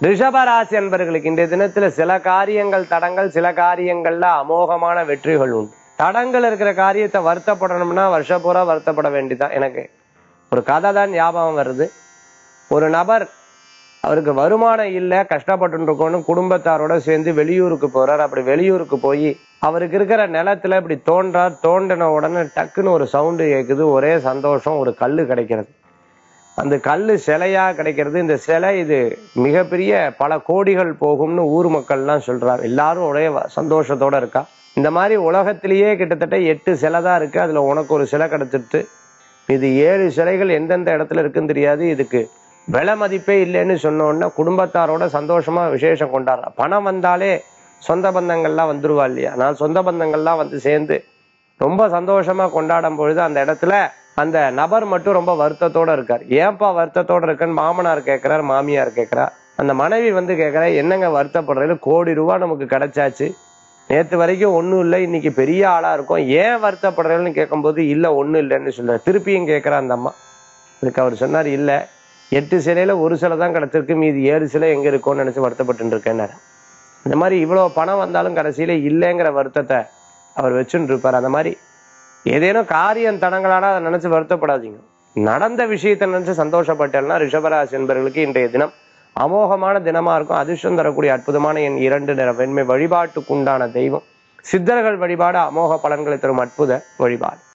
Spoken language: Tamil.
ரிஷபராசி அன்பர்களுக்கு இன்றைய தினத்துல சில காரியங்கள் தடங்கள் சில காரியங்கள்ல அமோகமான வெற்றிகள் உண்டு தடங்கள் இருக்கிற காரியத்தை வருத்தப்படணும்னா வருஷ பூரா வருத்தப்பட வேண்டியதான் எனக்கு ஒரு கதை தான் ஞாபகம் வருது ஒரு நபர் அவருக்கு வருமானம் இல்லை கஷ்டப்பட்டு இருக்கோன்னு குடும்பத்தாரோட சேர்ந்து வெளியூருக்கு போறார் அப்படி வெளியூருக்கு போய் அவருக்கு இருக்கிற நிலத்துல இப்படி தோன்றார் தோண்டின உடனே டக்குன்னு ஒரு சவுண்டு கேட்குது ஒரே சந்தோஷம் ஒரு கல்லு கிடைக்கிறது அந்த கல்லு சிலையா கிடைக்கிறது இந்த சிலை இது மிகப்பெரிய பல கோடிகள் போகும்னு ஊர் மக்கள்லாம் சொல்றாங்க எல்லாரும் ஒரே வ- சந்தோஷத்தோட இருக்கா இந்த மாதிரி உலகத்திலேயே கிட்டத்தட்ட எட்டு சிலை தான் இருக்கு அதுல உனக்கு ஒரு சிலை கிடைச்சிட்டு இது ஏழு சிலைகள் எந்தெந்த இடத்துல இருக்குன்னு தெரியாது இதுக்கு விலை மதிப்பே இல்லைன்னு சொன்ன உடனே குடும்பத்தாரோட சந்தோஷமா விசேஷம் கொண்டாடுறா பணம் வந்தாலே சொந்த பந்தங்கள்லாம் வந்துருவா இல்லையா நான் சொந்த பந்தங்கள்லாம் வந்து சேர்ந்து ரொம்ப சந்தோஷமா கொண்டாடும் பொழுது அந்த இடத்துல அந்த நபர் மட்டும் ரொம்ப வருத்தத்தோட இருக்கார் ஏன்பா வருத்தத்தோட இருக்கன்னு மாமனார் கேட்கிறார் மாமியார் கேட்கிறா அந்த மனைவி வந்து கேட்கிறா என்னங்க வருத்தப்படுறது கோடி ரூபாய் நமக்கு கிடைச்சாச்சு நேத்து வரைக்கும் ஒண்ணும் இல்லை இன்னைக்கு பெரிய ஆளா இருக்கும் ஏன் வருத்தப்படுறேன்னு கேட்கும்போது இல்ல ஒண்ணும் இல்லைன்னு சொல்ற திருப்பியும் கேட்கிறா அந்த அம்மா இதுக்கு அவர் சொன்னார் இல்ல எட்டு சிலையில ஒரு சிலை தான் கிடைச்சிருக்கு மீதி ஏழு சிலை எங்க இருக்கும்னு நினைச்சு வருத்தப்பட்டு இருக்கேன்னாரு இந்த மாதிரி இவ்வளவு பணம் வந்தாலும் கடைசியில இல்லைங்கிற வருத்தத்தை அவர் வச்சுட்டு இருப்பார் அந்த மாதிரி ஏதேனும் காரியம் தடங்களானா அதை நினைச்சு வருத்தப்படாதீங்க நடந்த விஷயத்தை நினைச்சு சந்தோஷப்பட்டேன்னா ரிஷபராசி என்பவர்களுக்கு இன்றைய தினம் அமோகமான தினமா இருக்கும் அதிர்ஷ்டம் தரக்கூடிய அற்புதமான என் இரண்டு நிற வெண்மை வழிபாட்டுக்குண்டான தெய்வம் சித்தர்கள் வழிபாடு அமோக பலன்களை தரும் அற்புத வழிபாடு